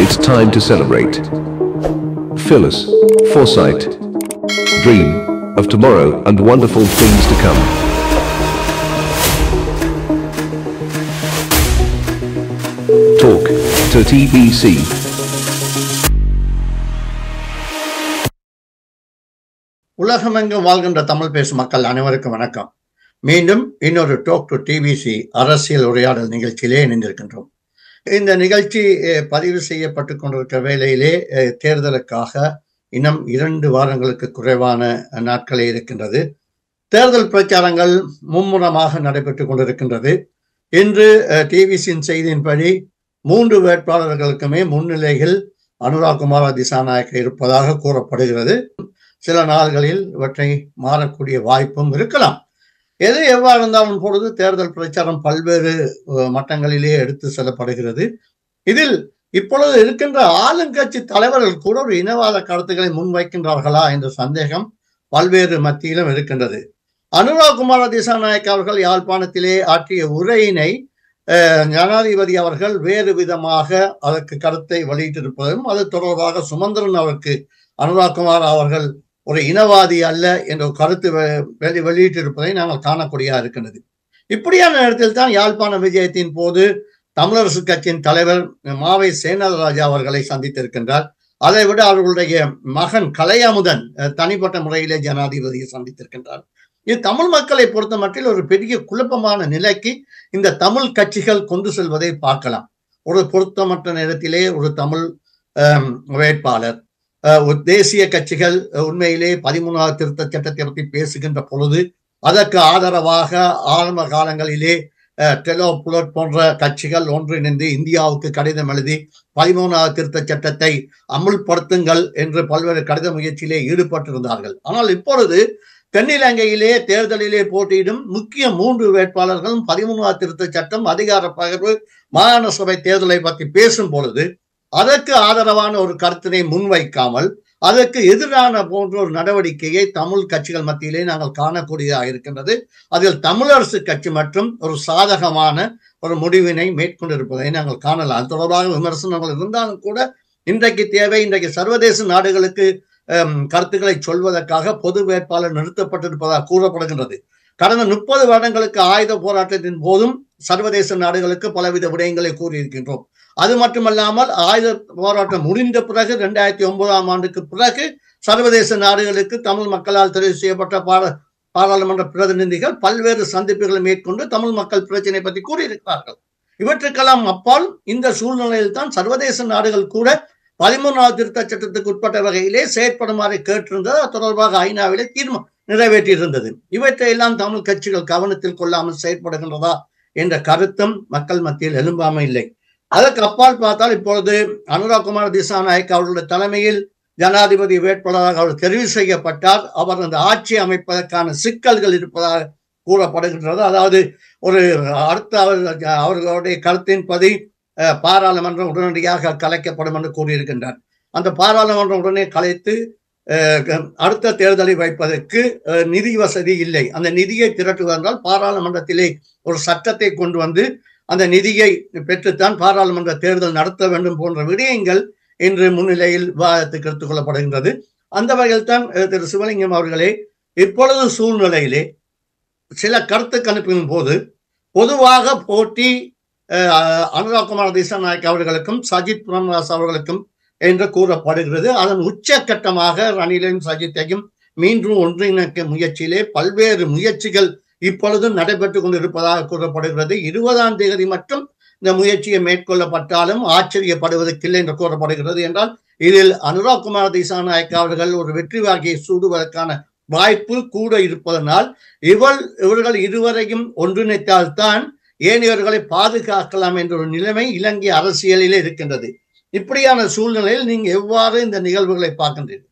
It's time to celebrate. Phyllis, foresight, dream of tomorrow and wonderful things to come. Talk to TBC. உலகமெங்கும் வாழ்கின்ற தமிழ் பேசும் மக்கள் அனைவருக்கும் வணக்கம் மீண்டும் இன்னொரு டோக் டு டிவிசி அரசியல் உரையாடல் நிகழ்ச்சியிலே இணைந்திருக்கின்றோம் இந்த நிகழ்ச்சி அஹ், பதிவு செய்யப்பட்டு கொண்டிருக்கிற வேளையிலே அஹ், தேர்தலுக்காக இன்னும் இரண்டு வாரங்களுக்கு குறைவான நாட்களே இருக்கின்றது தேர்தல் பிரச்சாரங்கள் மும்முரமாக நடைபெற்றுக் கொண்டிருக்கின்றது இன்று டிவிசியின் செய்தியின்படி மூன்று வேட்பாளர்களுக்குமே முன்னிலையில் அனுராக் குமார திசாநாயக்க இருப்பதாக கூறப்படுகிறது சில நாள்களில் இவற்றை மாறக்கூடிய வாய்ப்பும் இருக்கலாம் எது எவ்வாறு இருந்தாலும் பொழுது தேர்தல் பிரச்சாரம் பல்வேறு அஹ், மட்டங்களிலே எடுத்து செல்லப்படுகிறது இதில் இப்பொழுது இருக்கின்ற ஆளுங்கட்சி தலைவர்கள் கூட ஒரு இனவாத கருத்துக்களை முன்வைக்கின்றார்களா என்ற சந்தேகம் பல்வேறு மத்தியிலும் இருக்கின்றது அனுராக் குமார திசாநாயக் அவர்கள் யாழ்ப்பாணத்திலே ஆற்றிய உரையினை அஹ், ஜனாதிபதி அவர்கள் வேறு விதமாக அதற்கு கருத்தை வெளியிட்டிருப்பதும் அது தொடர்பாக சுமந்திரன் அவருக்கு அனுராக் குமார் அவர்கள் ஒரு இனவாதி அல்ல என்ற ஒரு கருத்து வெ- வெளி வெளியிட்டிருப்பதை நாங்கள் காணக்கூடியதா இருக்கின்றது இப்படியான நேரத்தில் தான் யாழ்ப்பாண விஜயத்தின் போது தமிழரசு கட்சியின் தலைவர் மாவை சேனராஜா அவர்களை சந்தித்திருக்கின்றார் அதை விட அவர்களுடைய மகன் கலையமுதன் அஹ், தனிப்பட்ட முறையிலே ஜனாதிபதியை சந்தித்திருக்கின்றார் இது தமிழ் மக்களை பொறுத்த மட்டில் ஒரு பெரிய குழப்பமான நிலைக்கு இந்த தமிழ் கட்சிகள் கொண்டு செல்வதை பார்க்கலாம் ஒரு பொருத்தமற்ற நேரத்திலே ஒரு தமிழ் அஹ், வேட்பாளர் அஹ், ஒரு தேசிய கட்சிகள் அஹ், உண்மையிலே பதிமூணாவது திருத்த சட்டத்தை பற்றி பேசுகின்ற பொழுது அதற்கு ஆதரவாக ஆரம்ப காலங்களிலே அஹ், டெலோ புலட் போன்ற கட்சிகள் ஒன்றிணைந்து இந்தியாவுக்கு கடிதம் எழுதி பதிமூணாவது திருத்த சட்டத்தை அமுல்படுத்துங்கள் என்று பல்வேறு கடித முயற்சியிலே ஈடுபட்டிருந்தார்கள் ஆனால் இப்பொழுது தென்னிலங்கையிலே தேர்தலிலே போட்டியிடும் முக்கிய மூன்று வேட்பாளர்களும் பதிமூணாவது திருத்த சட்டம் அதிகார பகிர்வு மாகாண சபை தேர்தலை பற்றி பேசும் பொழுது அதற்கு ஆதரவான ஒரு கருத்தினை முன்வைக்காமல் அதற்கு எதிரான போன்ற ஒரு நடவடிக்கையை தமிழ் கட்சிகள் மத்தியிலே நாங்கள் காணக்கூடியதாக இருக்கின்றது அதில் தமிழரசு கட்சி மற்றும் ஒரு சாதகமான ஒரு முடிவினை மேற்கொண்டிருப்பதை நாங்கள் காணலாம் அது தொடர்பாக விமர்சனங்கள் இருந்தாலும் கூட இன்றைக்கு தேவை இன்றைக்கு சர்வதேச நாடுகளுக்கு ஹம், கருத்துக்களை சொல்வதற்காக பொது வேட்பாளர் நிறுத்தப்பட்டிருப்பதாக கூறப்படுகின்றது கடந்த முப்பது வருடங்களுக்கு ஆயுத போராட்டத்தின் போதும் சர்வதேச நாடுகளுக்கு பலவித விடயங்களை கூறியிருக்கின்றோம் அது மட்டுமல்லாமல் ஆயுத போராட்டம் முடிந்த பிறகு இரண்டாயிரத்தி ஒன்பதாம் ஆண்டுக்கு பிறகு சர்வதேச நாடுகளுக்கு தமிழ் மக்களால் தெரிவு செய்யப்பட்ட பார பாராளுமன்ற பிரதிநிதிகள் பல்வேறு சந்திப்புகளை மேற்கொண்டு தமிழ் மக்கள் பிரச்சனை பற்றி கூறியிருக்கிறார்கள் இவற்றுக்கெல்லாம் அப்பால் இந்த சூழ்நிலையில் தான் சர்வதேச நாடுகள் கூட பதிமூணாவது திருத்த சட்டத்துக்கு உட்பட்ட வகையிலே செயற்படுமாறு கேட்டிருந்தது அது தொடர்பாக ஐநாவிலே தீர்மானம் நிறைவேற்றியிருந்தது இவற்றை எல்லாம் தமிழ் கட்சிகள் கவனத்தில் கொள்ளாமல் செயற்படுகின்றதா என்ற கருத்தும் மக்கள் மத்தியில் எழும்பாம இல்லை அதற்கு அப்பால் பார்த்தால் இப்பொழுது அனுராக் குமார் திசாநாயக் அவர்களுடைய தலைமையில் ஜனாதிபதி வேட்பாளராக அவர் தெரிவு செய்யப்பட்டார் அவர் அந்த ஆட்சி அமைப்பதற்கான சிக்கல்கள் இருப்பதாக கூறப்படுகின்றது அதாவது ஒரு அடுத்த அவர் அவர்களுடைய கருத்தின்படி அஹ், பாராளுமன்றம் உடனடியாக கலைக்கப்படும் என்று கூறியிருக்கின்றார் அந்த பாராளுமன்றம் உடனே கலைத்து அஹ், க- அடுத்த தேர்தலை வைப்பதற்கு அஹ், நிதி வசதி இல்லை அந்த நிதியை திரட்டுவதென்றால் பாராளுமன்றத்திலே ஒரு சட்டத்தை கொண்டு வந்து அந்த நிதியை பெற்றுத்தான் பாராளுமன்ற தேர்தல் நடத்த வேண்டும் போன்ற விடயங்கள் இன்று முன்னிலையில் விவாதத்துக்கு எடுத்துக் கொள்ளப்படுகின்றது அந்த வகையில் தான் அஹ், திரு சிவலிங்கம் அவர்களே இப்பொழுது சூழ்நிலையிலே சில கருத்து கணிப்பின் போது பொதுவாக போட்டி அஹ், அனுராக் குமார் திசாநாயக் அவர்களுக்கும் சஜித் பிரேமதாஸ் அவர்களுக்கும் என்று கூறப்படுகிறது அதன் உச்சக்கட்டமாக ரணிலையும் சஜித்தையும் மீண்டும் ஒன்றிணைக்க முயற்சியிலே பல்வேறு முயற்சிகள் இப்பொழுது நடைபெற்றுக் கொண்டிருப்பதாக கூறப்படுகிறது இருபதாம் தேதி மட்டும் இந்த முயற்சியை மேற்கொள்ளப்பட்டாலும் ஆச்சரியப்படுவதற்கில்லை என்று கூறப்படுகிறது என்றால் இதில் அனுராக் குமார் திசாநாயக் அவர்கள் ஒரு வெற்றி வாக்கியை சூடுவதற்கான வாய்ப்பு கூட இருப்பதனால் இவள் இவர்கள் இருவரையும் ஒன்றிணைத்தால்தான் ஏனையவர்களை பாதுகாக்கலாம் என்ற ஒரு நிலைமை இலங்கை அரசியலிலே இருக்கின்றது இப்படியான சூழ்நிலையில் நீங்க எவ்வாறு இந்த நிகழ்வுகளை பார்க்கின்றீர்கள்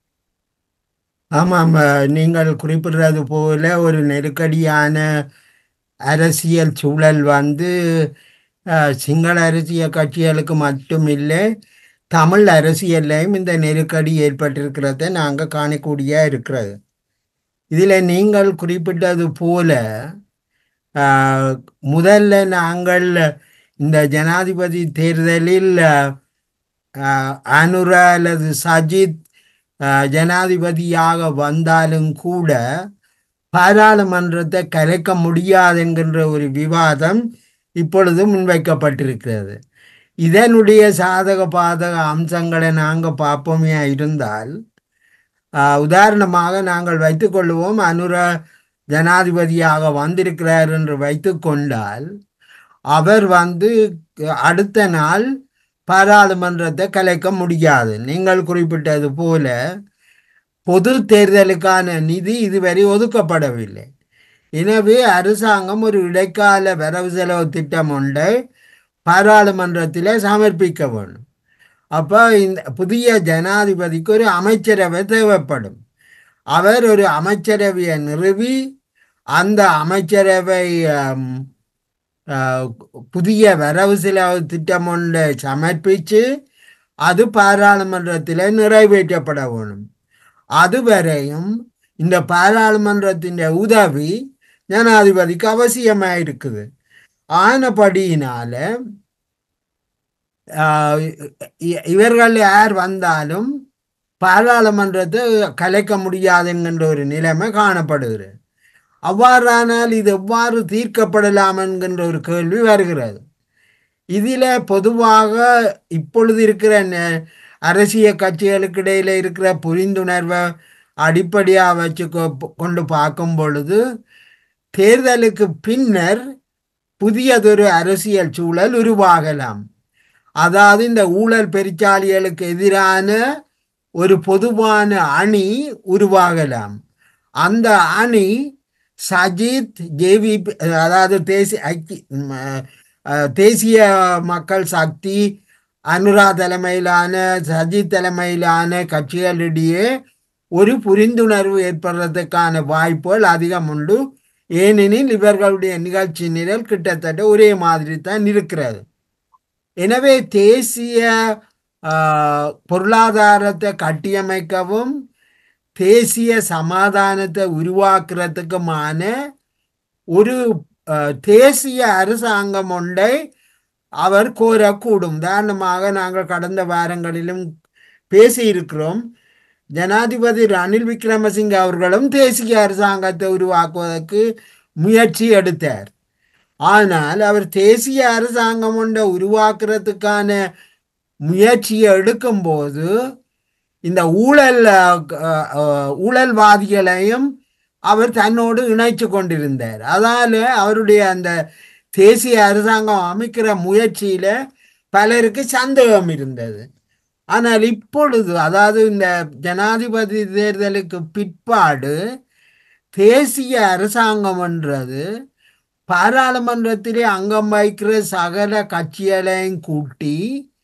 ஆமாம் அஹ், நீங்கள் குறிப்பிடுறது போல ஒரு நெருக்கடியான அரசியல் சூழல் வந்து அஹ், சிங்கள அரசியல் கட்சிகளுக்கு மட்டும் இல்லை தமிழ் அரசியல்லையும் இந்த நெருக்கடி ஏற்பட்டிருக்கிறத நாங்கள் காணக்கூடிய இருக்கிறது இதில் நீங்கள் குறிப்பிட்டது போல அஹ், முதல்ல நாங்கள் இந்த ஜனாதிபதி தேர்தலில் அஹ், அஹ், அனுர அல்லது சஜித் அஹ், ஜனாதிபதியாக வந்தாலும் கூட பாராளுமன்றத்தை கலைக்க முடியாது என்கின்ற ஒரு விவாதம் இப்பொழுது முன்வைக்கப்பட்டிருக்கிறது இதனுடைய சாதக பாதக அம்சங்களை நாங்கள் பார்ப்போமே இருந்தால் ஆஹ், உதாரணமாக நாங்கள் வைத்துக்கொள்வோம் அனுர ஜனாதிபதியாக வந்திருக்கிறார் என்று வைத்துக்கொண்டால் அவர் வந்து அடுத்த நாள் பாராளுமன்றத்தை கலைக்க முடியாது நீங்கள் குறிப்பிட்டது போல பொது தேர்தலுக்கான நிதி இதுவரை ஒதுக்கப்படவில்லை எனவே அரசாங்கம் ஒரு இடைக்கால வரவு செலவு திட்டம் ஒன்றை பாராளுமன்றத்தில் சமர்ப்பிக்க வேண்டும் அப்போ இந்த புதிய ஜனாதிபதிக்கு ஒரு அமைச்சரவை தேவைப்படும் அவர் ஒரு அமைச்சரவையை நிறுவி அந்த அமைச்சரவை ஆம், ஆ, புதிய வரவு செலவு திட்டம் ஒன்றை சமர்ப்பித்து அது பாராளுமன்றத்தில் நிறைவேற்றப்பட வேணும் அதுவரையும் இந்த பாராளுமன்றத்தின் உதவி ஜனாதிபதிக்கு அவசியமாக இருக்குது ஆனபடியினால ஆஹ் இ- இவர்கள் யார் வந்தாலும் பாராளுமன்றத்தை கலைக்க முடியாது என்கின்ற ஒரு நிலைமை காணப்படுகிறது அவ்வாறானால் இது எவ்வாறு தீர்க்கப்படலாம் என்கின்ற ஒரு கேள்வி வருகிறது இதில் பொதுவாக இப்பொழுது இருக்கிற நெ- அரசியல் கட்சிகளுக்கு இடையில இருக்கிற புரிந்துணர்வை அடிப்படையாக வச்சு கொ- கொண்டு பார்க்கும் பொழுது தேர்தலுக்கு பின்னர் புதியதொரு அரசியல் சூழல் உருவாகலாம் அதாவது இந்த ஊழல் பெருச்சாளிகளுக்கு எதிரான ஒரு பொதுவான அணி உருவாகலாம் அந்த அணி சஜித் ஜேவி அதாவது தேசிய ஐக்கி ம, அஹ், தேசிய மக்கள் சக்தி அனுரா தலைமையிலான சஜித் தலைமையிலான கட்சிகளிடையே ஒரு புரிந்துணர்வு ஏற்படுறதுக்கான வாய்ப்புகள் அதிகம் உண்டு ஏனெனில் இவர்களுடைய நிகழ்ச்சி நிரல் கிட்டத்தட்ட ஒரே மாதிரி தான் இருக்கிறது எனவே தேசிய ஆஹ், பொருளாதாரத்தை கட்டியமைக்கவும் தேசிய சமாதானத்தை உருவாக்குறதுக்குமான ஒரு ஆஹ், தேசிய அரசாங்கம் ஒன்றை அவர் கோரக்கூடும் உதாரணமாக நாங்கள் கடந்த வாரங்களிலும் பேசியிருக்கிறோம் ஜனாதிபதி ரணில் விக்ரமசிங்க அவர்களும் தேசிய அரசாங்கத்தை உருவாக்குவதற்கு முயற்சி எடுத்தார் ஆனால் அவர் தேசிய அரசாங்கம் ஒன்றை உருவாக்குறதுக்கான முயற்சியை எடுக்கும்போது இந்த ஊழல் அஹ், அஹ், ஊழல்வாதிகளையும் அவர் தன்னோடு இணைச்சு கொண்டிருந்தார் அதால அவருடைய அந்த தேசிய அரசாங்கம் அமைக்கிற முயற்சியில பலருக்கு சந்தேகம் இருந்தது ஆனால் இப்பொழுது அதாவது இந்த ஜனாதிபதி தேர்தலுக்கு பிற்பாடு தேசிய அரசாங்கம்ன்றது பாராளுமன்றத்திலே அங்கம் வகிக்கிற சகல கட்சிகளையும் கூட்டி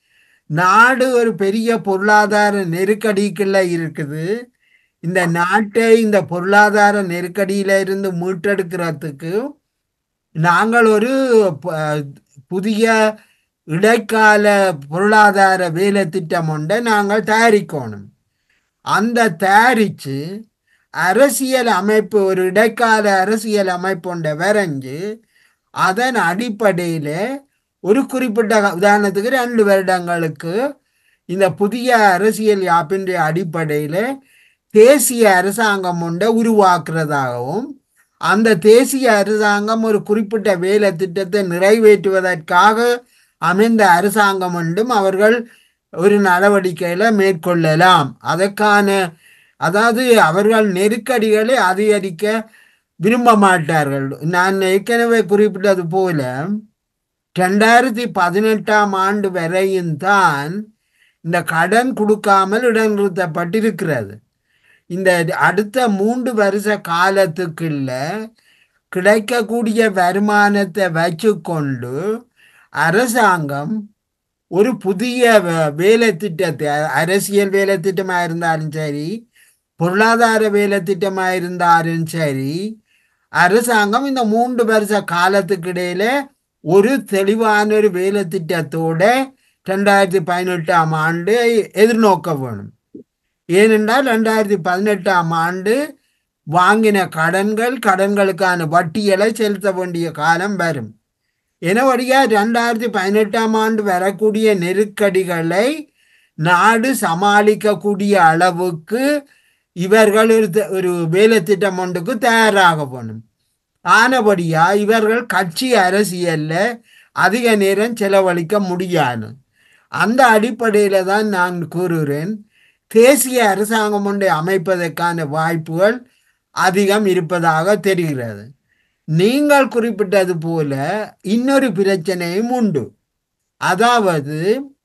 நாடு ஒரு பெரிய பொருளாதார நெருக்கடிக்குள்ள இருக்குது இந்த நாட்டை இந்த பொருளாதார நெருக்கடியில இருந்து மீட்டெடுக்கிறதுக்கு நாங்கள் ஒரு ப- புதிய இடைக்கால பொருளாதார வேலை திட்டம் ஒன்றை நாங்கள் தயாரிக்கணும் அந்த தயாரித்து அரசியல் அமைப்பு ஒரு இடைக்கால அரசியல் அமைப்பு ஒன்றை வரைஞ்சு அதன் அடிப்படையில் ஒரு குறிப்பிட்ட உதாரணத்துக்கு ரெண்டு வருடங்களுக்கு இந்த புதிய அரசியல் யாப்பினுடைய அடிப்படையில் தேசிய அரசாங்கம் ஒன்றை உருவாக்குறதாகவும் அந்த தேசிய அரசாங்கம் ஒரு குறிப்பிட்ட வேலை திட்டத்தை நிறைவேற்றுவதற்காக அமைந்த அரசாங்கம் என்றும் அவர்கள் ஒரு நடவடிக்கையில மேற்கொள்ளலாம் அதற்கான அதாவது அவர்கள் நெருக்கடிகளை அதிகரிக்க விரும்ப மாட்டார்கள் நான் ஏற்கனவே குறிப்பிட்டது போல ரெண்டாயிரத்தி பதினெட்டாம் ஆண்டு வரையும் தான் இந்த கடன் கொடுக்காமல் இடைநிறுத்தப்பட்டிருக்கிறது இந்த அடுத்த மூன்று வருஷ காலத்துக்குள்ள கிடைக்கக்கூடிய வருமானத்தை வச்சுக்கொண்டு அரசாங்கம் ஒரு புதிய வே- வேலை திட்டத்தை அ- அரசியல் வேலை திட்டமாக இருந்தாலும் சரி பொருளாதார வேலை திட்டமாக இருந்தாலும் சரி அரசாங்கம் இந்த மூன்று வருஷ காலத்துக்கு இடையில ஒரு தெளிவான ஒரு வேலை திட்டத்தோட ரெண்டாயிரத்தி பதினெட்டாம் ஆண்டு எதிர்நோக்க வேணும் ஏனென்றால் ரெண்டாயிரத்தி பதினெட்டாம் ஆண்டு வாங்கின கடன்கள் கடன்களுக்கான வட்டிகளை செலுத்த வேண்டிய காலம் வரும் எனபடியா ரெண்டாயிரத்தி பதினெட்டாம் ஆண்டு வரக்கூடிய நெருக்கடிகளை நாடு சமாளிக்கக்கூடிய அளவுக்கு இவர்கள் ஒரு த- ஒரு வேலை திட்டம் ஒன்றுக்கு தயாராக போகணும் ஆனபடியா இவர்கள் கட்சி அரசியல்ல அதிக நேரம் செலவழிக்க முடியாது அந்த அடிப்படையில தான் நான் கூறுகிறேன் தேசிய அரசாங்கம் ஒன்றை அமைப்பதற்கான வாய்ப்புகள் அதிகம் இருப்பதாக தெரிகிறது நீங்கள் குறிப்பிட்டது போல இன்னொரு பிரச்சனையும் உண்டு அதாவது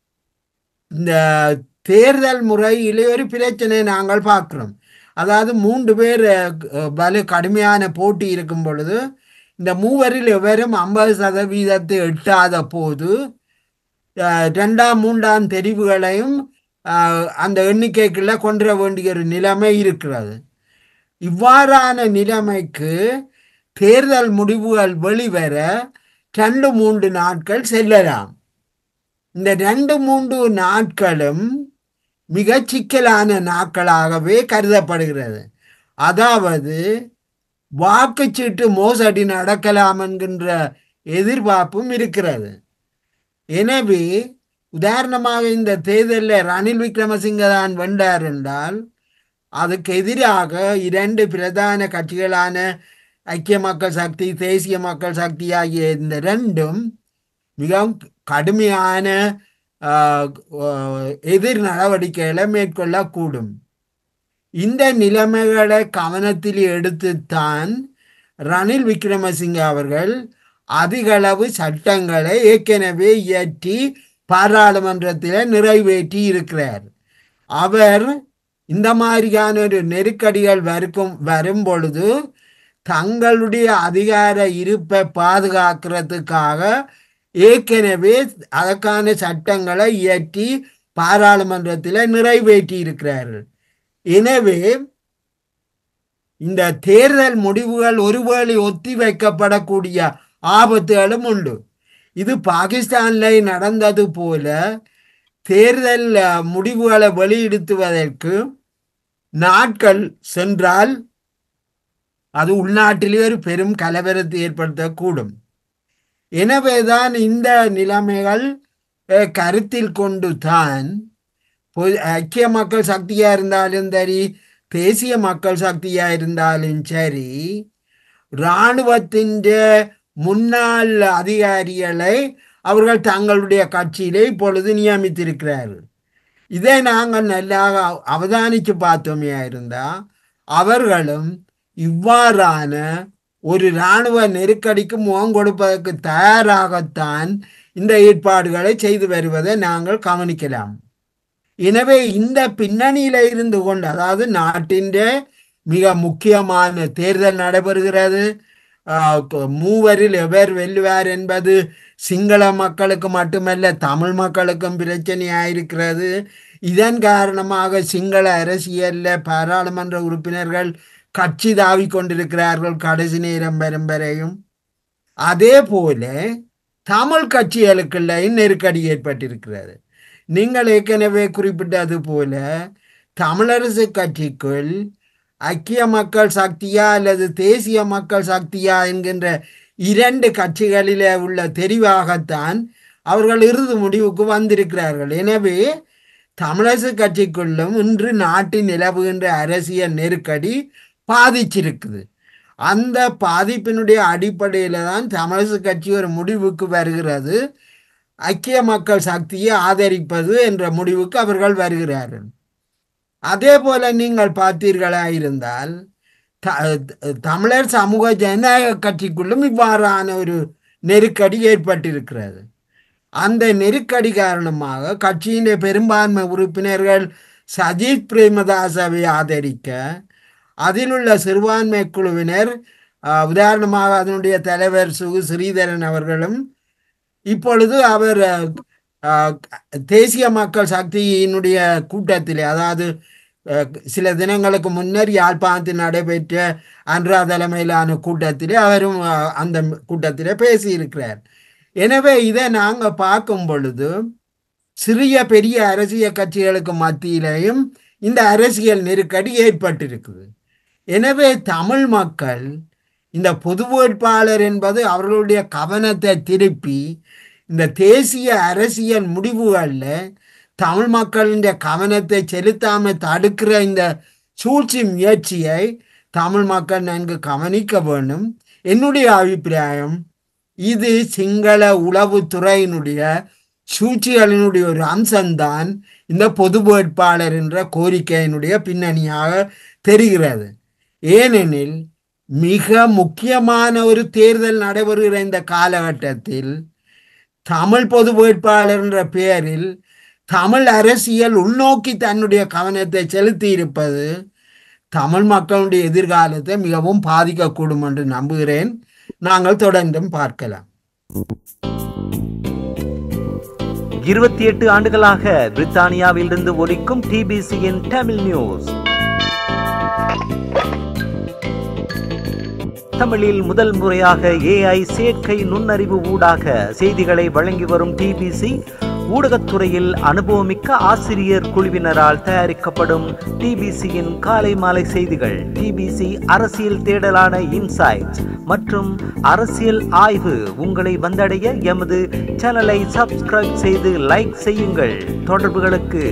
இந்த தேர்தல் முறையிலே ஒரு பிரச்சனை நாங்கள் பார்க்கிறோம் அதாவது மூன்று பேர் அஹ், வலு கடுமையான போட்டி இருக்கும் பொழுது இந்த மூவரில் எவரும் ஐம்பது சதவீதத்தை எட்டாத போது அஹ், ரெண்டாம் மூன்றாம் தெரிவுகளையும் அஹ், அந்த எண்ணிக்கைக்குள்ள கொண்டு வர வேண்டிய ஒரு நிலைமை இருக்கிறது இவ்வாறான நிலைமைக்கு தேர்தல் முடிவுகள் வெளிவர ரெண்டு மூன்று நாட்கள் செல்லலாம் இந்த ரெண்டு மூன்று நாட்களும் மிக சிக்கலான நாட்களாகவே கருதப்படுகிறது அதாவது வாக்குச்சீட்டு மோசடி நடக்கலாம் என்கின்ற எதிர்பார்ப்பும் இருக்கிறது எனவே உதாரணமாக இந்த தேர்தலில் ரணில் விக்ரமசிங்க தான் வென்றார் என்றால் அதுக்கு எதிராக இரண்டு பிரதான கட்சிகளான ஐக்கிய மக்கள் சக்தி தேசிய மக்கள் சக்தி ஆகிய இந்த ரெண்டும் மிகவும் கடுமையான ஆஹ், ஆஹ், எதிர் நடவடிக்கைகளை மேற்கொள்ளக்கூடும் இந்த நிலைமைகளை கவனத்தில் எடுத்துத்தான் ரணில் விக்ரமசிங்க அவர்கள் அதிகளவு சட்டங்களை ஏற்கனவே இயற்றி பாராளுமன்றத்தில் நிறைவேற்றி இருக்கிறார் அவர் இந்த மாதிரியான ஒரு நெருக்கடிகள் வரும் வரும் பொழுது தங்களுடைய அதிகார இருப்பை பாதுகாக்கிறதுக்காக ஏற்கனவே அதற்கான சட்டங்களை இயற்றி பாராளுமன்றத்தில் நிறைவேற்றி இருக்கிறார்கள் எனவே இந்த தேர்தல் முடிவுகள் ஒருவேளை ஒத்தி வைக்கப்படக்கூடிய ஆபத்துகளும் உண்டு இது பாகிஸ்தான்ல நடந்தது போல தேர்தல் அஹ், முடிவுகளை வெளியிடுத்துவதற்கு நாட்கள் சென்றால் அது உள்நாட்டிலே ஒரு பெரும் கலவரத்தை ஏற்படுத்தக்கூடும் எனவேதான் இந்த நிலைமைகள் அஹ், கருத்தில் கொண்டு தான் பொ- ஐக்கிய மக்கள் சக்தியா இருந்தாலும் சரி தேசிய மக்கள் சக்தியா இருந்தாலும் சரி இராணுவத்தின் முன்னாள் அதிகாரிகளை அவர்கள் தங்களுடைய கட்சியிலே இப்பொழுது நியமித்திருக்கிறார்கள் இதை நாங்கள் நல்லா அவதானித்து பார்த்தோமே இருந்தா அவர்களும் இவ்வாறான ஒரு இராணுவ நெருக்கடிக்கு முகம் கொடுப்பதற்கு தயாராகத்தான் இந்த ஏற்பாடுகளை செய்து வருவதை நாங்கள் கவனிக்கலாம் எனவே இந்த பின்னணியில இருந்து கொண்டு அதாவது நாட்டின் மிக முக்கியமான தேர்தல் நடைபெறுகிறது ஆஹ் க- மூவரில் எவர் வெல்லுவார் என்பது சிங்கள மக்களுக்கு மட்டுமல்ல தமிழ் மக்களுக்கும் பிரச்சனையாயிருக்கிறது இதன் காரணமாக சிங்கள அரசியல்ல பாராளுமன்ற உறுப்பினர்கள் கட்சி தாவி கொண்டிருக்கிறார்கள் கடைசி நேரம் வரும் வரையும் அதே போல தமிழ் கட்சிகளுக்குள்ளேயும் நெருக்கடி ஏற்பட்டிருக்கிறது நீங்கள் ஏற்கனவே குறிப்பிட்டது போல தமிழரசு கட்சிக்குள் ஐக்கிய மக்கள் சக்தியா அல்லது தேசிய மக்கள் சக்தியா என்கின்ற இரண்டு கட்சிகளிலே உள்ள தெரிவாகத்தான் அவர்கள் இறுதி முடிவுக்கு வந்திருக்கிறார்கள் எனவே தமிழரசு கட்சிக்குள்ளும் இன்று நாட்டில் நிலவுகின்ற அரசியல் நெருக்கடி பாதிச்சிருக்குது அந்த பாதிப்பினுடைய அடிப்படையில் தான் தமிழரசு கட்சி ஒரு முடிவுக்கு வருகிறது ஐக்கிய மக்கள் சக்தியை ஆதரிப்பது என்ற முடிவுக்கு அவர்கள் வருகிறார்கள் அதே போல நீங்கள் பார்த்தீர்களா இருந்தால் த- த- தமிழர் சமூக ஜனநாயக கட்சிக்குள்ளும் இவ்வாறான ஒரு நெருக்கடி ஏற்பட்டிருக்கிறது அந்த நெருக்கடி காரணமாக கட்சியின் பெரும்பான்மை உறுப்பினர்கள் சஜித் பிரேமதாசவை ஆதரிக்க அதில் உள்ள சிறுபான்மை குழுவினர் ஆஹ், உதாரணமாக அதனுடைய தலைவர் சுகு ஸ்ரீதரன் அவர்களும் இப்பொழுது அவர் அஹ், அஹ், தேசிய மக்கள் சக்தியினுடைய கூட்டத்திலே அதாவது அஹ், சில தினங்களுக்கு முன்னர் யாழ்ப்பாணத்தில் நடைபெற்ற அன்றா தலைமையிலான கூட்டத்திலே அவரும் அஹ், அந்த கூட்டத்திலே பேசியிருக்கிறார் எனவே இதை நாங்கள் பார்க்கும் பொழுது சிறிய பெரிய அரசியல் கட்சிகளுக்கு மத்தியிலேயும் இந்த அரசியல் நெருக்கடி ஏற்பட்டிருக்குது எனவே தமிழ் மக்கள் இந்த பொது வேட்பாளர் என்பது அவர்களுடைய கவனத்தை திருப்பி இந்த தேசிய அரசியல் முடிவுகளில் தமிழ் மக்களின் கவனத்தை செலுத்தாமல் தடுக்கிற இந்த சூழ்ச்சி முயற்சியை தமிழ் மக்கள் நன்கு கவனிக்க வேண்டும் என்னுடைய அபிப்பிராயம் இது சிங்கள உளவுத்துறையினுடைய சூழ்ச்சிகளினுடைய ஒரு அம்சம்தான் இந்த பொது வேட்பாளர் என்ற கோரிக்கையினுடைய பின்னணியாக தெரிகிறது ஏனெனில் மிக முக்கியமான ஒரு தேர்தல் நடைபெறுகிற இந்த காலகட்டத்தில் தமிழ் பொது வேட்பாளர் என்ற பெயரில் தமிழ் அரசியல் உள்நோக்கி தன்னுடைய கவனத்தை செலுத்தி இருப்பது தமிழ் மக்களுடைய எதிர்காலத்தை மிகவும் பாதிக்கக்கூடும் என்று நம்புகிறேன் நாங்கள் தொடர்ந்தும் பார்க்கலாம் இருபத்தி எட்டு ஆண்டுகளாக பிரித்தானியாவிலிருந்து ஒலிக்கும் டிபிசியின் தமிழ் நியூஸ் தமிழில் முதல் முறையாக ஏஐ செயற்கை நுண்ணறிவு ஊடாக செய்திகளை வழங்கி வரும் டிபிசி ஊடகத்துறையில் அனுபவமிக்க ஆசிரியர் குழுவினரால் தயாரிக்கப்படும் டிபிசியின் காலை மாலை செய்திகள் டிபிசி அரசியல் தேடலான இன்சைட்ஸ் மற்றும் அரசியல் ஆய்வு உங்களை வந்தடைய எமது சேனலை சப்ஸ்கிரைப் செய்து லைக் செய்யுங்கள் தொடர்புகளுக்கு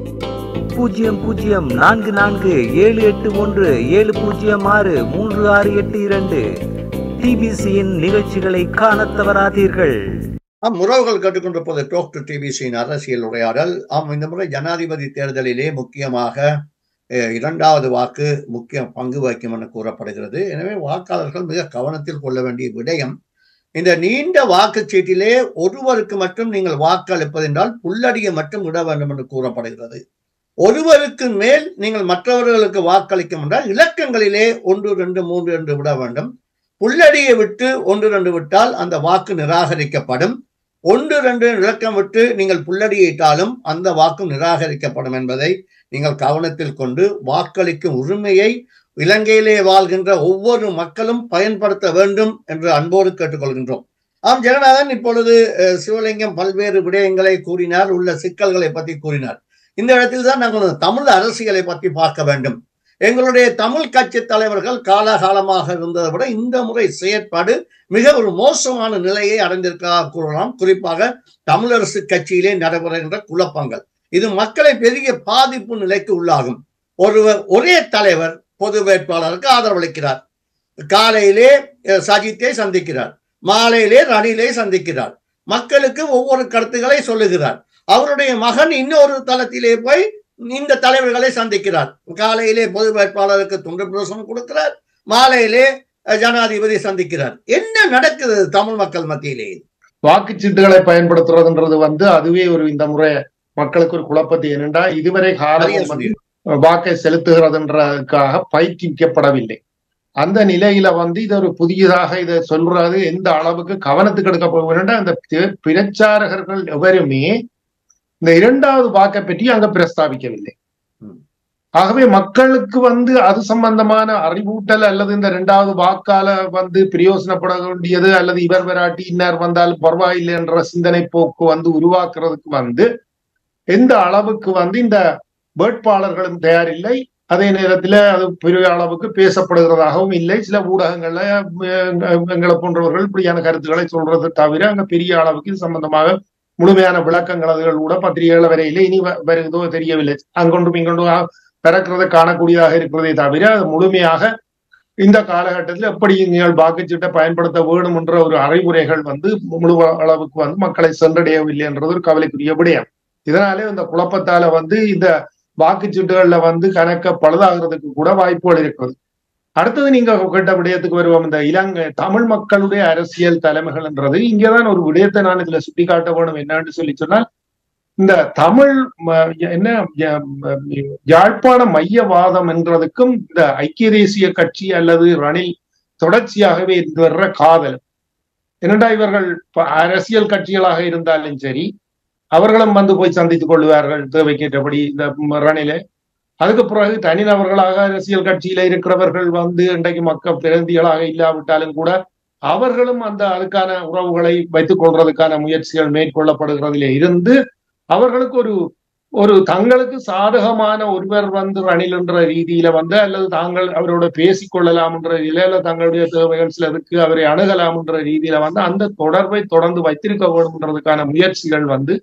பூஜ்ஜியம் பூஜ்ஜியம் நான்கு நான்கு ஏழு எட்டு ஒன்று ஏழு பூஜ்ஜியம் ஆறு மூன்று ஆறு எட்டு இரண்டு டிபிசியின் நிகழ்ச்சிகளை காணத் தவறாதீர்கள் ஆம் உறவுகள் கேட்டுக்கொண்டிருப்பது டோக் டு டிபிசியின் அரசியல் உரையாடல் ஆம் இந்த முறை ஜனாதிபதி தேர்தலிலே முக்கியமாக அஹ், இரண்டாவது வாக்கு முக்கிய பங்கு வகிக்கும் என கூறப்படுகிறது எனவே வாக்காளர்கள் மிக கவனத்தில் கொள்ள வேண்டிய விடயம் இந்த நீண்ட வாக்குச்சீட்டிலே ஒருவருக்கு மட்டும் நீங்கள் வாக்களிப்பதென்றால் புல்லடியை மட்டும் விட வேண்டும் என்று கூறப்படுகிறது ஒருவருக்கு மேல் நீங்கள் மற்றவர்களுக்கு வாக்களிக்கும் என்றால் இலக்கங்களிலே ஒன்று ரெண்டு மூன்று என்று விட வேண்டும் புல்லடியை விட்டு ஒன்று ரெண்டு விட்டால் அந்த வாக்கு நிராகரிக்கப்படும் ஒன்று ரெண்டு இலக்கம் விட்டு நீங்கள் புல்லடியிட்டாலும் அந்த வாக்கு நிராகரிக்கப்படும் என்பதை நீங்கள் கவனத்தில் கொண்டு வாக்களிக்கும் உரிமையை இலங்கையிலே வாழ்கின்ற ஒவ்வொரு மக்களும் பயன்படுத்த வேண்டும் என்று அன்போடு கேட்டுக்கொள்கின்றோம் ஆம் ஜெகநாதன் இப்பொழுது அஹ், சிவலிங்கம் பல்வேறு விடயங்களை கூறினார் உள்ள சிக்கல்களை பற்றி கூறினார் இந்த இடத்தில் தான் நாங்கள் தமிழ் அரசியலை பற்றி பார்க்க வேண்டும் எங்களுடைய தமிழ் கட்சி தலைவர்கள் காலகாலமாக இருந்ததை விட இந்த முறை செயற்பாடு மிக ஒரு மோசமான நிலையை அடைந்திருக்க கூறலாம் குறிப்பாக தமிழரசு கட்சியிலே நடைபெறுகின்ற குழப்பங்கள் இது மக்களை பெரிய பாதிப்பு நிலைக்கு உள்ளாகும் ஒருவர் ஒரே தலைவர் பொது வேட்பாளருக்கு ஆதரவளிக்கிறார் காலையிலே அஹ், சஜித்தை சந்திக்கிறார் மாலையிலே ரணிலை சந்திக்கிறார் மக்களுக்கு ஒவ்வொரு கருத்துக்களை சொல்லுகிறார் அவருடைய மகன் இன்னொரு தளத்திலே போய் இந்த தலைவர்களை சந்திக்கிறார் காலையிலே பொது வேட்பாளருக்கு துண்டு பிரசனம் கொடுக்கிறார் மாலையிலே அஹ், ஜனாதிபதி சந்திக்கிறார் என்ன நடக்குது தமிழ் மக்கள் மத்தியிலே வாக்குச்சீட்டுகளை பயன்படுத்துறதுன்றது வந்து அதுவே ஒரு இந்த முறை மக்களுக்கு ஒரு குழப்பத்தை என்னண்டா இதுவரை நிறைய காலம் வந்து சொன்னீங்க. வாக்கை செலுத்துகிறதுன்றதுக்காக பயிற்றுவிக்கப்படவில்லை அந்த நிலையில வந்து இது ஒரு புதியதாக இதை சொல்றது எந்த அளவுக்கு கவனத்துக்கு எடுக்க போகிறா அந்த தே- பிரச்சாரகர்கள் எவருமே இந்த இரண்டாவது வாக்கை பற்றி அங்க பிரஸ்தாபிக்கவில்லை ம். ஆகவே மக்களுக்கு வந்து அது சம்பந்தமான அறிவூட்டல் அல்லது இந்த இரண்டாவது வாக்கால வந்து பிரயோசனப்பட வேண்டியது அல்லது இவர் வராட்டி இன்னார் வந்தாலும் பரவாயில்லை என்ற சிந்தனை போக்கு வந்து உருவாக்குறதுக்கு வந்து எந்த அளவுக்கு வந்து இந்த வேட்பாளர்களும் தயாரில்லை அதே நேரத்துல அது பெரிய அளவுக்கு பேசப்படுகிறதாகவும் இல்லை சில ஊடகங்கள்ல அஹ், எங்களை போன்றவர்கள் இப்படியான கருத்துக்களை சொல்றது தவிர அங்க பெரிய அளவுக்கு இது சம்பந்தமாக முழுமையான விளக்கங்கள் அதுகள் கூட பத்திரிகைகள் வரையில இனி வ- வருகிறதோ தெரியவில்லை அங்கொன்றும் இங்கொன்றும் ஆ- பிறக்கிறதை காணக்கூடியதாக இருக்கிறதே தவிர அது முழுமையாக இந்த காலகட்டத்தில் எப்படி நீங்கள் வாக்குச்சீட்டை பயன்படுத்த வேண்டும் என்ற ஒரு அறிவுரைகள் வந்து முழு அளவுக்கு வந்து மக்களை சென்றடையவில்லை என்றது ஒரு கவலைக்குரிய விடயம் இதனாலே இந்த குழப்பத்தால வந்து இந்த வாக்குச்சீட்டுகள்ல வந்து கணக்க பழுதாகிறதுக்கு கூட வாய்ப்புகள் இருக்கிறது அடுத்தது நீங்க கேட்ட விடயத்துக்கு வருவோம் இந்த இலங்கை தமிழ் மக்களுடைய அரசியல் தலைமைகள்ன்றது இங்கதான் ஒரு விடயத்தை நான் இதுல சுட்டிக்காட்ட வேணும் என்னன்னு சொல்லி சொன்னால் இந்த தமிழ் ம- என்ன ய- ம- யாழ்ப்பாண மையவாதம் என்றதுக்கும் இந்த ஐக்கிய தேசிய கட்சி அல்லது ரணில் தொடர்ச்சியாகவே இருந்து வர்ற காதல் என்னடா இவர்கள் ப- அரசியல் கட்சிகளாக இருந்தாலும் சரி அவர்களும் வந்து போய் சந்தித்துக் கொள்வார்கள் தேவைக்கேற்றபடி இந்த ம- ரணிலை அதுக்கு பிறகு தனிநபர்களாக அரசியல் கட்சியில இருக்கிறவர்கள் வந்து இன்றைக்கு மக்கள் பிரதிநிதிகளாக இல்லாவிட்டாலும் கூட அவர்களும் அந்த அதுக்கான உறவுகளை வைத்துக் கொள்றதுக்கான முயற்சிகள் மேற்கொள்ளப்படுகிறதிலே இருந்து அவர்களுக்கு ஒரு ஒரு தங்களுக்கு சாதகமான ஒருவர் வந்து ரணில் என்ற ரீதியில வந்து அல்லது தாங்கள் அவரோட பேசிக் கொள்ளலாம் என்ற ரீதியில அல்லது தங்களுடைய தேவைகள் சிலருக்கு அவரை அணுகலாம் என்ற ரீதியில வந்து அந்த தொடர்பை தொடர்ந்து வைத்திருக்க வேண்டும்ன்றதுக்கான முயற்சிகள் வந்து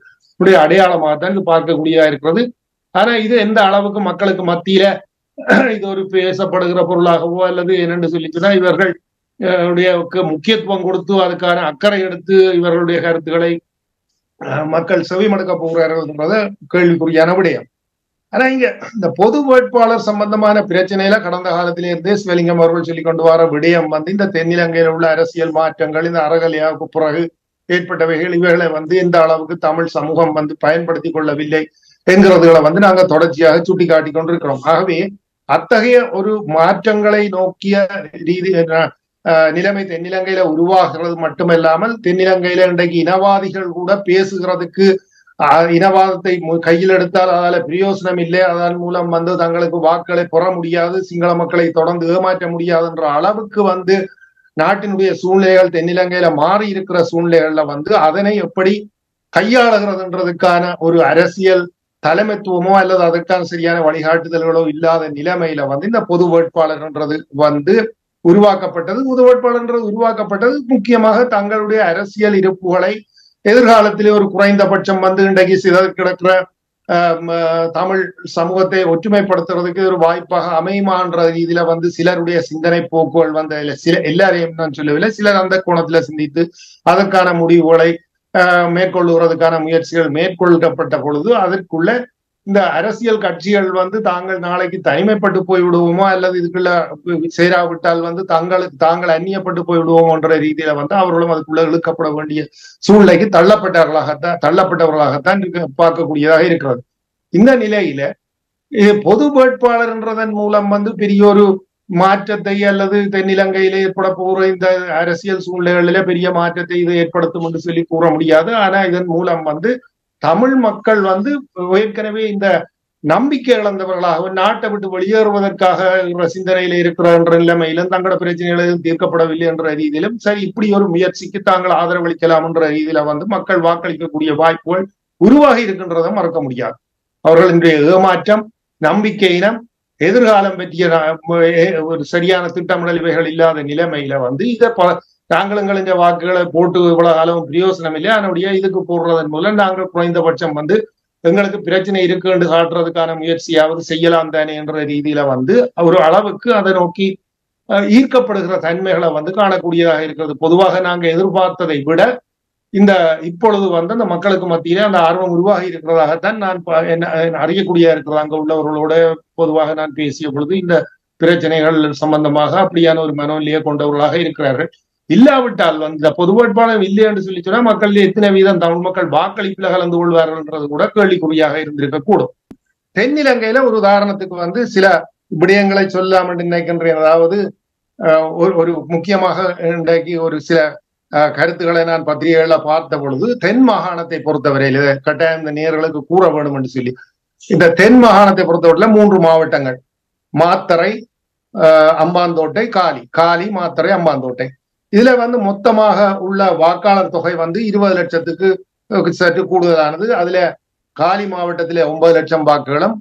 உடைய அடையாளமாக தான் இது பார்க்கக்கூடியதா இருக்கிறது ஆனா இது எந்த அளவுக்கு மக்களுக்கு மத்தியில இது ஒரு பேசப்படுகிற பொருளாகவோ அல்லது என்னென்று சொல்லிச்சுன்னா இவர்கள் அஹ், உடைய க்கு முக்கியத்துவம் கொடுத்து அதுக்கான அக்கறை எடுத்து இவர்களுடைய கருத்துக்களை அஹ், மக்கள் செவிமடுக்க போகிறார்கள்ன்றத கேள்விக்குறியான விடயம் ஆனா இங்க இந்த பொது வேட்பாளர் சம்பந்தமான பிரச்சனையில கடந்த காலத்திலே இருந்தே சிவலிங்கம் அவர்கள் சொல்லி கொண்டு வர விடயம் வந்து இந்த தென்னிலங்கையில உள்ள அரசியல் மாற்றங்கள் இந்த அறகலையாவுக்கு பிறகு ஏற்பட்டவைகள் இவைகளை வந்து எந்த அளவுக்கு தமிழ் சமூகம் வந்து பயன்படுத்தி கொள்ளவில்லை என்கிறதுகளை வந்து நாங்க தொடர்ச்சியாக சுட்டி காட்டி கொண்டிருக்கிறோம் ஆகவே அத்தகைய ஒரு மாற்றங்களை நோக்கிய ரீதி அஹ், நிலைமை தென்னிலங்கையில உருவாகிறது மட்டுமல்லாமல் தென்னிலங்கையில இன்றைக்கு இனவாதிகள் கூட பேசுகிறதுக்கு அஹ், இனவாதத்தை மு- கையில் எடுத்தால் அதால பிரயோசனம் இல்லை அதன் மூலம் வந்து தங்களுக்கு வாக்குகளை பெற முடியாது சிங்கள மக்களை தொடர்ந்து ஏமாற்ற முடியாதுன்ற அளவுக்கு வந்து நாட்டினுடைய சூழ்நிலைகள் தென்னிலங்கையில மாறி இருக்கிற சூழ்நிலைகள்ல வந்து அதனை எப்படி கையாளுகிறதுன்றதுக்கான ஒரு அரசியல் தலைமைத்துவமோ அல்லது அதற்கான சரியான வழிகாட்டுதல்களோ இல்லாத நிலைமையில வந்து இந்த பொது வேட்பாளர்ன்றது வந்து உருவாக்கப்பட்டது பொது வேட்பாளர்ன்றது உருவாக்கப்பட்டது முக்கியமாக தங்களுடைய அரசியல் இருப்புகளை எதிர்காலத்திலே ஒரு குறைந்தபட்சம் வந்து இன்றைக்கு சிதற கிடக்கிற ஆஹ் ம, தமிழ் சமூகத்தை ஒற்றுமைப்படுத்துறதுக்கு ஒரு வாய்ப்பாக அமையுமான்ற ரீதியில வந்து சிலருடைய சிந்தனை போக்குகள் வந்து இல்ல சில எல்லாரையும் நான் சொல்லவில்லை சிலர் அந்த கோணத்துல சிந்தித்து அதற்கான முடிவுகளை ஆஹ் மேற்கொள்ளுகிறதுக்கான முயற்சிகள் மேற்கொள்ளப்பட்ட பொழுது அதற்குள்ள இந்த அரசியல் கட்சிகள் வந்து தாங்கள் நாளைக்கு தனிமைப்பட்டு போய் விடுவோமோ அல்லது இதுக்குள்ள சேராவிட்டால் வந்து தங்களுக்கு தாங்கள் அந்நியப்பட்டு போய் விடுவோமோன்ற ரீதியில வந்து அவர்களும் அதுக்குள்ள இழுக்கப்பட வேண்டிய சூழ்நிலைக்கு தள்ளப்பட்டவர்களாகத்தான் தள்ளப்பட்டவர்களாகத்தான் இருக்க பார்க்கக்கூடியதாக இருக்கிறது இந்த நிலையில இது பொது வேட்பாளர்ன்றதன் மூலம் வந்து பெரிய ஒரு மாற்றத்தை அல்லது தென்னிலங்கையில ஏற்பட போகிற இந்த அரசியல் சூழ்நிலைகளில பெரிய மாற்றத்தை இது ஏற்படுத்தும் என்று சொல்லி கூற முடியாது ஆனா இதன் மூலம் வந்து தமிழ் மக்கள் வந்து ஏற்கனவே இந்த நம்பிக்கை இழந்தவர்களாகவும் நாட்டை விட்டு வெளியேறுவதற்காக இருக்கிற சிந்தனையில இருக்கிற என்ற நிலைமையிலும் தங்களோட பிரச்சனைகள் எதுவும் தீர்க்கப்படவில்லை என்ற ரீதியிலும் சரி இப்படி ஒரு முயற்சிக்கு தாங்கள் ஆதரவளிக்கலாம் என்ற ரீதியில வந்து மக்கள் வாக்களிக்கக்கூடிய வாய்ப்புகள் உருவாகி இருக்கின்றதை மறக்க முடியாது அவர்கள் இன்றைய ஏமாற்றம் நம்பிக்கையினம் எதிர்காலம் பற்றிய ந- எ- ஒரு சரியான திட்டமிடல் இவைகள் இல்லாத நிலைமையில வந்து இதை ப தாங்களுங்கள் இந்த வாக்குகளை போட்டு இவ்வளவு காலம் பிரயோசனம் இல்லை அதனுடைய இதுக்கு போடுறதன் மூலம் நாங்கள் குறைந்தபட்சம் வந்து எங்களுக்கு பிரச்சனை இருக்கு என்று காட்டுறதுக்கான முயற்சியாவது செய்யலாம் தானே என்ற ரீதியில வந்து ஒரு அளவுக்கு அதை நோக்கி அஹ், ஈர்க்கப்படுகிற தன்மைகளை வந்து காணக்கூடியதாக இருக்கிறது பொதுவாக நாங்க எதிர்பார்த்ததை விட இந்த இப்பொழுது வந்து அந்த மக்களுக்கு மத்தியிலே அந்த ஆர்வம் உருவாகி இருக்கிறதாகத்தான் நான் ப- என்ன அறியக்கூடிய இருக்கிறது அங்க உள்ளவர்களோட பொதுவாக நான் பேசிய பொழுது இந்த பிரச்சனைகள் சம்பந்தமாக அப்படியான ஒரு மனநிலையை கொண்டவர்களாக இருக்கிறார்கள் இல்லாவிட்டால் வந்து இந்த பொது வேட்பாளர் இல்லை என்று சொல்லி சொன்னா மக்கள் எத்தனை வீதம் தமிழ் மக்கள் வாக்களிப்புல கலந்து கொள்வார்கள்ன்றது கூட கேள்விக்குறியாக இருந்திருக்க கூடும் தென்னிலங்கையில ஒரு உதாரணத்துக்கு வந்து சில விடயங்களை சொல்லாமல் நினைக்கின்றேன் அதாவது அஹ், ஒரு ஒரு முக்கியமாக இன்றைக்கு ஒரு சில அஹ், கருத்துக்களை நான் பத்திரிகைகள்ல பார்த்த பொழுது தென் மாகாணத்தை பொறுத்தவரையில் இதை கட்டாயம் இந்த நேர்களுக்கு கூற வேண்டும் என்று சொல்லி இந்த தென் மாகாணத்தை பொறுத்தவரையில மூன்று மாவட்டங்கள் மாத்தறை அஹ், அம்பாந்தோட்டை காலி காலி மாத்தறை அம்பாந்தோட்டை இதுல வந்து மொத்தமாக உள்ள வாக்காளர் தொகை வந்து இருபது லட்சத்துக்கு அஹ், சற்று கூடுதலானது அதுல காலி மாவட்டத்திலே ஒன்பது லட்சம் வாக்குகளும்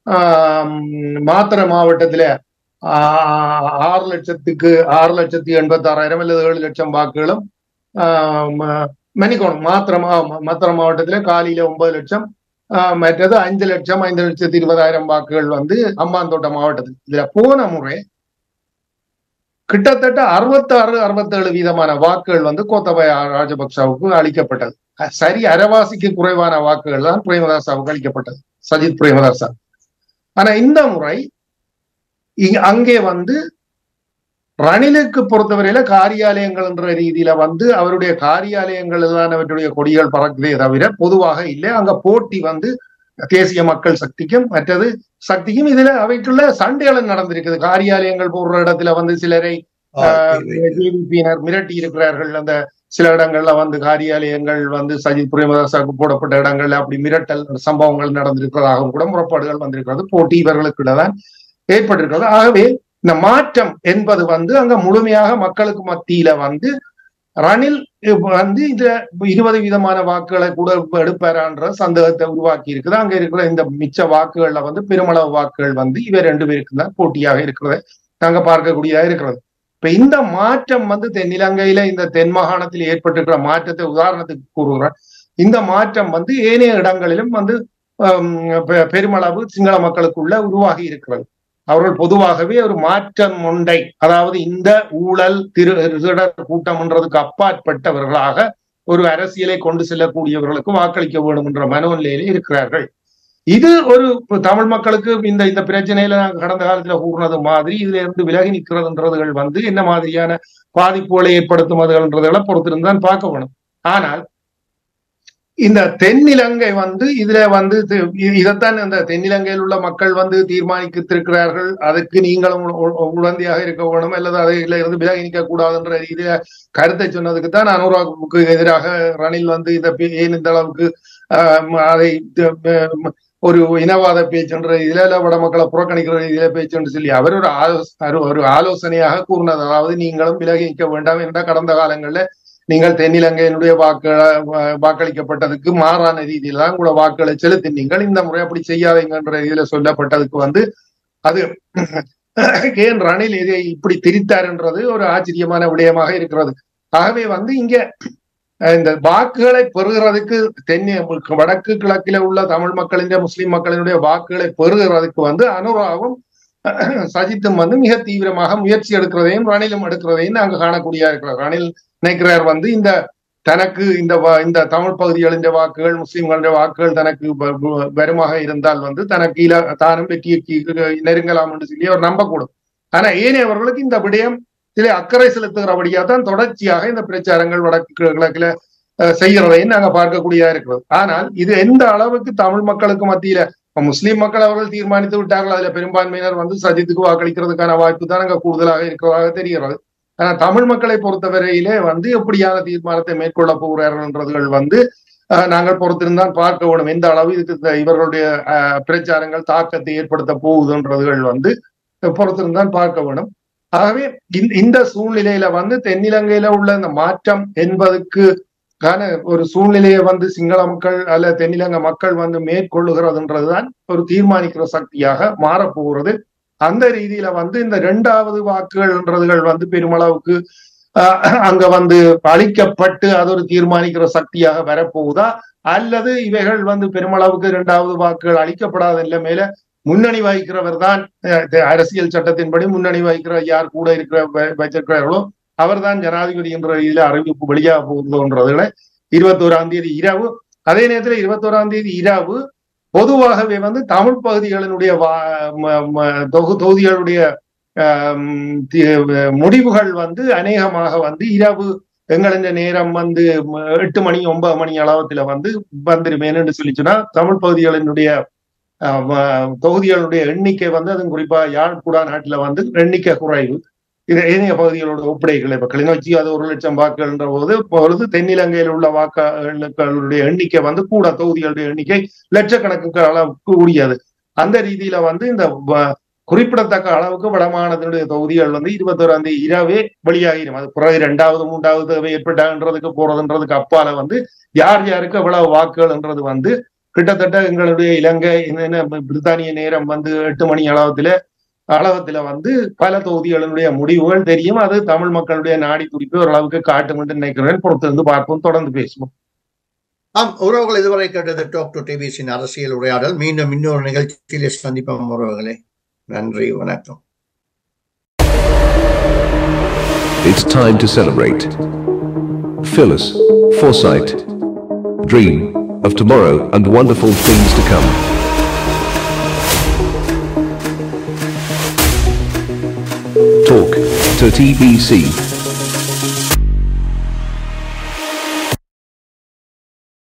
ஆஹ் மாத்திரை மாவட்டத்தில ஆஹ் ஆறு லட்சத்துக்கு ஆறு லட்சத்தி எண்பத்தி ஆறாயிரம் அல்லது ஏழு லட்சம் வாக்குகளும் ஆஹ் ம- மன்னிக்கணும் மாத்திரை மா மாத்திரை மாவட்டத்தில காலியில ஒன்பது லட்சம் ஆஹ் மற்றது அஞ்சு லட்சம் ஐந்து லட்சத்தி இருபதாயிரம் வாக்குகள் வந்து அம்பாந்தோட்ட மாவட்டத்தில் இதுல போன முறை கிட்டத்தட்ட அறுபத்தாறு அறுபத்தேழு வீதமான வாக்குகள் வந்து கோத்தபய ராஜபக்சவுக்கு அளிக்கப்பட்டது அஹ் சரி அரைவாசிக்கு குறைவான வாக்குகள் தான் பிரேமதாசாவுக்கு அளிக்கப்பட்டது சஜித் பிரேமதாசா ஆனா இந்த முறை இங்க- அங்கே வந்து ரணிலுக்கு பொறுத்தவரையில காரியாலயங்கள் என்ற ரீதியில வந்து அவருடைய காரியாலயங்கள் தான் அவருடைய கொடிகள் பறக்குதே தவிர பொதுவாக இல்லை அங்க போட்டி வந்து தேசிய மக்கள் சக்திக்கும் மற்றது சக்திக்கும் இதுல அவைக்குள்ள சண்டைகள் நடந்திருக்குது காரியாலயங்கள் போடுற இடத்துல வந்து சிலரை ஜேவிபியினர் மிரட்டி இருக்கிறார்கள் அந்த சில இடங்கள்ல வந்து காரியாலயங்கள் வந்து சஜித் பிரேமதாசாவுக்கு போடப்பட்ட இடங்கள்ல அப்படி மிரட்டல் சம்பவங்கள் நடந்திருக்கிறதாகவும் கூட முறைப்பாடுகள் வந்திருக்கிறது போட்டி இவர்களுக்குள்ள தான் ஏற்பட்டிருக்கிறது ஆகவே இந்த மாற்றம் என்பது வந்து அங்க முழுமையாக மக்களுக்கு மத்தியில வந்து ரணில் வந்து இந்த இருபது விதமான வாக்குகளை கூட எடுப்பாரான்ற சந்தேகத்தை உருவாக்கி இருக்குது அங்க இருக்கிற இந்த மிச்ச வாக்குகள்ல வந்து பெருமளவு வாக்குகள் வந்து இவ ரெண்டு பேருக்கு தான் போட்டியாக இருக்கிறத நாங்க பார்க்கக்கூடியதா இருக்கிறது இப்ப இந்த மாற்றம் வந்து தென்னிலங்கையில இந்த தென் மாகாணத்தில் ஏற்பட்டிருக்கிற மாற்றத்தை உதாரணத்துக்கு கூறுகிறேன் இந்த மாற்றம் வந்து ஏனைய இடங்களிலும் வந்து ஹம், பெ- பெருமளவு சிங்கள மக்களுக்குள்ள உருவாகி இருக்கிறது அவர்கள் பொதுவாகவே ஒரு மாற்றம் ஒன்றை அதாவது இந்த ஊழல் திரு திருடர் கூட்டம்ன்றதுக்கு அப்பாற்பட்டவர்களாக ஒரு அரசியலை கொண்டு செல்லக்கூடியவர்களுக்கு வாக்களிக்க வேண்டும் என்ற மனோநிலையிலே இருக்கிறார்கள் இது ஒரு தமிழ் மக்களுக்கு இந்த இந்த பிரச்சனையில நாங்க கடந்த காலத்துல கூறினது மாதிரி இதுல இருந்து விலகி நிற்கிறதுன்றதுகள் வந்து என்ன மாதிரியான பாதிப்புகளை ஏற்படுத்துமதுகள்ன்றதுகளை பொறுத்திருந்தான் பார்க்க வேணும் ஆனால் இந்த தென்னிலங்கை வந்து இதுல வந்து தி- இ- இதைத்தான் இந்த தென்னிலங்கையில் உள்ள மக்கள் வந்து தீர்மானித்திருக்கிறார்கள் அதுக்கு நீங்களும் உ- உ- உடந்தையாக இருக்க வேணும் அல்லது அதில் இருந்து விலகி நிற்க கூடாதுன்ற ரீதியில கருத்தை சொன்னதுக்கு தான் அனுராவுக்கு எதிராக ரணில் வந்து இந்த பே- ஏன் இந்த அளவுக்கு ஆஹ், அதை த- ம- ஒரு இனவாத பேச்சுன்ற இதுல இல்ல வட மக்களை புறக்கணிக்கிற இதுல பேச்சுன்னு சொல்லி அவர் ஒரு ஆலோசனை ஒரு ஆலோசனையாக கூறினது அதாவது நீங்களும் விலகி நிற்க வேண்டாம் என்ற கடந்த காலங்கள்ல நீங்கள் தென்னிலங்கையினுடைய வாக்கள வா- வாக்களிக்கப்பட்டதுக்கு மாறான ரீதியில தான் கூட வாக்குகளை செலுத்தினீங்கள் இந்த முறை அப்படி செய்யாதீங்கன்ற இதுல சொல்லப்பட்டதுக்கு வந்து அது ஏன் ரணில் இதை இப்படி திரித்தார்ன்றது ஒரு ஆச்சரியமான விடயமாக இருக்கிறது ஆகவே வந்து இங்க அஹ், இந்த வாக்குகளை பெறுகிறதுக்கு தென் வடக்கு கிழக்கில உள்ள தமிழ் மக்களின் முஸ்லிம் மக்களினுடைய வாக்குகளை பெறுகிறதுக்கு வந்து அனுராவும் சஜித்தும் வந்து மிக தீவிரமாக முயற்சி எடுக்கிறதையும் ரணிலும் எடுக்கிறதையும் நாங்க காணக்கூடிய இருக்கிறோம் ரணில் நினைக்கிறார் வந்து இந்த தனக்கு இந்த வா- இந்த தமிழ் பகுதிகளின் வாக்குகள் முஸ்லிம்களுடைய வாக்குகள் தனக்கு வ- வ- வருமாக இருந்தால் வந்து தனக்கு இல தானும் வெற்றிக்கு நெருங்கலாம் என்று சொல்லி அவர் நம்பக்கூடும் ஆனா ஏனையவர்களுக்கு இந்த விடயம் சில அக்கறை செலுத்துகிறபடியா தான் தொடர்ச்சியாக இந்த பிரச்சாரங்கள் வடக்கு கி- கிழக்குல அஹ், செய்கிறதையும் நாங்க பார்க்கக்கூடியதா இருக்கிறது ஆனால் இது எந்த அளவுக்கு தமிழ் மக்களுக்கு மத்தியில இப்ப முஸ்லிம் மக்கள் அவர்கள் தீர்மானித்து விட்டார்கள் அதுல பெரும்பான்மையினர் வந்து சஜித்துக்கு வாக்களிக்கிறதுக்கான வாய்ப்பு தான் அங்க கூடுதலாக இருக்கிறதாக தெரிகிறது ஆனா தமிழ் மக்களை பொறுத்தவரையிலே வந்து எப்படியான தீர்மானத்தை மேற்கொள்ள போகிறார்கள்ன்றதுகள் வந்து அஹ், நாங்கள் பொறுத்திருந்தான் பார்க்க வேண்டும் எந்த அளவு இதுக்கு இந்த இவர்களுடைய அஹ், பிரச்சாரங்கள் தாக்கத்தை ஏற்படுத்த போகுதுன்றதுகள் வந்து பொறுத்திருந்தான் பார்க்க வேண்டும் ஆகவே இந்த- இந்த சூழ்நிலையில வந்து தென்னிலங்கையில உள்ள இந்த மாற்றம் என்பதுக்கு கான ஒரு சூழ்நிலையை வந்து சிங்கள மக்கள் அல்ல தென்னிலங்கை மக்கள் வந்து மேற்கொள்ளுகிறதுன்றதுதான் ஒரு தீர்மானிக்கிற சக்தியாக மாறப்போகிறது அந்த ரீதியில வந்து இந்த இரண்டாவது வாக்குகள்ன்றதுகள் வந்து பெருமளவுக்கு ஆஹ், அங்க வந்து அளிக்கப்பட்டு அது ஒரு தீர்மானிக்கிற சக்தியாக வரப்போகுதா அல்லது இவைகள் வந்து பெருமளவுக்கு இரண்டாவது வாக்குகள் அளிக்கப்படாத நிலைமையில முன்னணி வகிக்கிறவர் தான் அஹ், இந்த அரசியல் சட்டத்தின்படி முன்னணி வகிக்கிற யார் கூட இருக்கிற வ- வச்சிருக்கிறார்களோ அவர்தான் ஜனாதிபதி என்ற இதுல அறிவிப்பு வெளியாக போகுதுன்றதுல இருபத்தோராம் தேதி இரவு அதே நேரத்துல இருபத்தோராம் தேதி இரவு பொதுவாகவே வந்து தமிழ் பகுதிகளினுடைய வா- ம- ம- தொகு தொகுதிகளுடைய ஆம், தி- முடிவுகள் வந்து அநேகமாக வந்து இரவு எங்களின் நேரம் வந்து ம- எட்டு மணி ஒன்பது மணி அளவத்துல வந்து வந்துருமேன்னு சொல்லி சொன்னா தமிழ் பகுதிகளினுடைய ஆஹ், ம- தொகுதிகளுடைய எண்ணிக்கை வந்து அதுவும் குறிப்பா யாழ்குடா நாட்டுல வந்து எண்ணிக்கை குறைவு இது ஏனைய பகுதிகளோட ஒப்படைகள் இப்ப கிளிநொச்சி அது ஒரு லட்சம் வாக்குகள்ன்ற போது பொழுது தென்னிலங்கையில் உள்ள வாக்குகளுடைய எண்ணிக்கை வந்து கூட தொகுதிகளுடைய எண்ணிக்கை லட்சக்கணக்கு அளவுக்கு கூடியது அந்த ரீதியில வந்து இந்த வ- குறிப்பிடத்தக்க அளவுக்கு வடமாநிலத்தினுடைய தொகுதிகள் வந்து இருபத்தோராம் தேதி இரவே வெளியாகிடும் அது பிறகு இரண்டாவது மூன்றாவது தேவை ஏற்பட்டான்றதுக்கு போறதுன்றதுக்கு அப்பால வந்து யார் யாருக்கு எவ்வளவு வாக்குகள்ன்றது வந்து கிட்டத்தட்ட எங்களுடைய இலங்கை என்ன பிரித்தானிய நேரம் வந்து எட்டு மணி அளவத்துல அளவத்துல வந்து பல தொகுதிகளினுடைய முடிவுகள் தெரியும் அது தமிழ் மக்களுடைய நாடி துடிப்பு ஓரளவுக்கு காட்டும் என்று நினைக்கிறேன் பொறுத்திருந்து பார்ப்போம் தொடர்ந்து பேசுவோம் ஆம் உறவுகள் இதுவரை கேட்டது டாக் டு டிவிஸின் அரசியல் உரையாடல் மீண்டும் இன்னொரு நிகழ்ச்சியிலே சந்திப்போம் உறவுகளே நன்றி வணக்கம் It's time to celebrate. Phyllis, foresight, dream of tomorrow and wonderful things to come. Talk to TBC